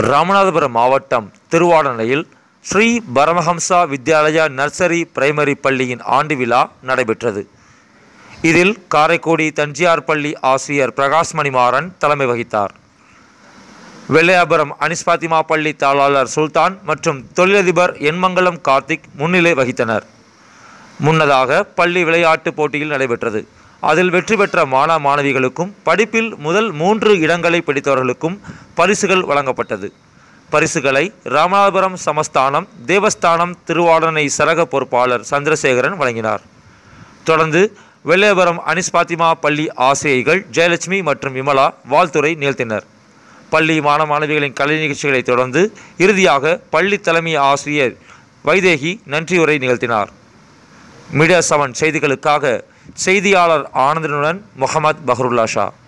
ராமநாதபுரம் மாவட்டம் திருவாடனையில் Sri Paramahamsa Vidyalaya nursery primary பள்ளியின் ஆண்டு விழா நடைபெற்றது இதில் காரைக்குடி தஞ்சியார் பள்ளி ஆசிரியர் பிரகாஷ் மணிமாறன் தலைமை வகித்தார் வெள்ளையாபுரம் அனிஸ் பாத்திமா பள்ளி தாளாளர் சுல்தான் மற்றும் தொழிலதிபர் என்மங்கலம் கார்த்திக் முன்னிலை வகித்தனர் முன்னதாக பள்ளி விளையாட்டுப் போட்டியில் நடைபெற்றது அதில் வெற்றி பெற்ற மாணவ மாணவிகளுக்கும் படிப்பில் முதல் மூன்று இடங்களை பிடித்தவர்களுக்கும் பரிசுகள் வழங்கப்பட்டது பரிசுகளை ராமநாதபுரம் சமஸ்தானம் தேவஸ்தானம் திருவாடனை சரக பொறுப்பாளர் சந்திரசேகரன் வழங்கினார் தொடர்ந்து வெள்ளையபுரம் அனிஸ் பாத்திமா பள்ளி ஆசிரியைகள் ஜெயலட்சுமி மற்றும் விமலா வாழ்த்துரை நிகழ்த்தினர் பள்ளி மாணவ மாணவிகளின் கலை நிகழ்ச்சிகளைத் தொடர்ந்து இறுதியாக பள்ளி தலைமை ஆசிரியர் வைதேகி நன்றியுரை நிகழ்த்தினார் மீடியா செவன் செய்திகளுக்காக செய்தியாளர் ஆனந்தனுடன் முகமது பஹருல்லா ஷா